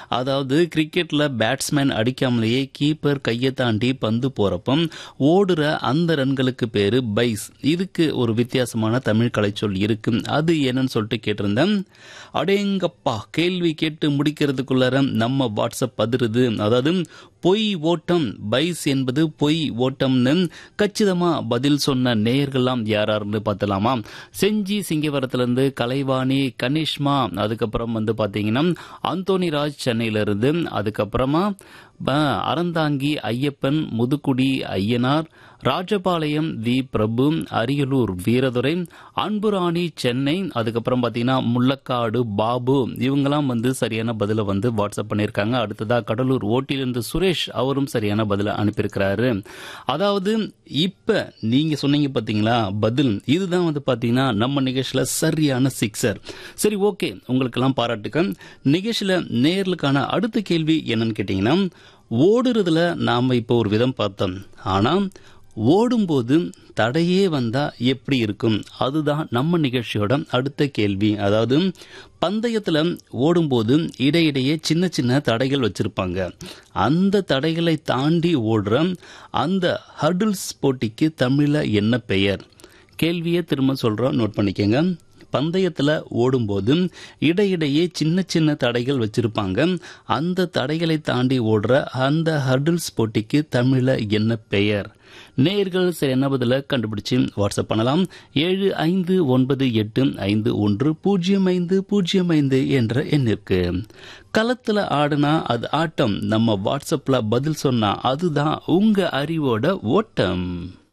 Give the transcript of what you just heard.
அதாவது கிரிக்கெட்ல batsman அடிக்காமலேயே keeper கையை தாண்டி பந்து போறப்ப ஓடுற அந்த ரன்களுக்கு பேரு பைஸ் இதுக்கு ஒரு வித்தியாசமான தமிழ் கலைச்சொல் இருக்கு அது என்னன்னு சொல்லிட்டு கேட்டிருந்தேன் அடேங்கப்பா கேள்வி கேட்டு முடிக்கிறதுக்குள்ளார நம்ம வாட்ஸ்அப் அதிருது அதாவது பொய் ஓட்டம் பைஸ் என்பது பொய் ஓட்டம்னு கச்சிதமா பதில் சொன்ன நேயர்கள்லாம் யாராருன்னு பார்த்தலாமா செஞ்சி சிங்கவரத்திலிருந்து கலைவாணி கனிஷ்மா அதுக்கப்புறம் வந்து பாத்தீங்கன்னா அந்தோனி ராஜ் சென்னையில இருந்து அதுக்கப்புறமா ப- அறந்தாங்கி ஐயப்பன் முதுகுடி ஐயனார் ராஜபாளையம் வி பிரபு அரியலூர் வீரதுரை அன்புராணி சென்னை அதுக்கப்புறம் பார்த்தீங்கன்னா முள்ளக்காடு பாபு இவங்கெல்லாம் வந்து சரியான பதிலை வந்து வாட்ஸ்அப் பண்ணியிருக்காங்க அடுத்ததா கடலூர் ஓட்டிலிருந்து சுரேஷ் அவரும் சரியான பதிலை அனுப்பியிருக்கிறாரு அதாவது இப்ப நீங்க சொன்னீங்க பாத்தீங்களா பதில் இதுதான் வந்து பாத்தீங்கன்னா நம்ம நிகழ்ச்சியில சரியான சிக்ஸர் சரி ஓகே உங்களுக்கெல்லாம் பாராட்டுக்கள் நிகழ்ச்சியில நேர்களுக்கான அடுத்த கேள்வி என்னன்னு கேட்டீங்கன்னா ஓடுறதுல நாம இப்போ ஒரு விதம் பார்த்தோம் ஆனா ஓடும்போது தடையே வந்தா எப்படி இருக்கும் அதுதான் நம்ம நிகழ்ச்சியோட அடுத்த கேள்வி அதாவது பந்தயத்துல ஓடும்போது இடையிடையே சின்ன சின்ன தடைகள் வச்சிருப்பாங்க அந்த தடைகளை தாண்டி ஓடுற அந்த ஹர்டில்ஸ் போட்டிக்கு தமிழ்ல என்ன பெயர் கேள்வியை திரும்ப சொல்றோம் நோட் பண்ணிக்கங்க பந்தயத்துல ஓடும்போது இடையிடையே சின்ன சின்ன தடைகள் வச்சிருப்பாங்க அந்த தடைகளை தாண்டி ஓடுற அந்த ஹர்டில்ஸ் போட்டிக்கு தமிழ்ல என்ன பெயர் நேயர்கள் சரி என்ன பதில கண்டுபிடிச்சு வாட்ஸ்அப் பண்ணலாம் ஏழு ஐந்து ஒன்பது எட்டு ஐந்து ஒன்று பூஜ்ஜியம் ஐந்து பூஜ்ஜியம் ஐந்து என்ற எண்ணிற்கு களத்துல ஆடுனா அது ஆட்டம் நம்ம வாட்ஸ்அப்ல பதில் சொன்னா அதுதான் உங்க அறிவோட ஓட்டம்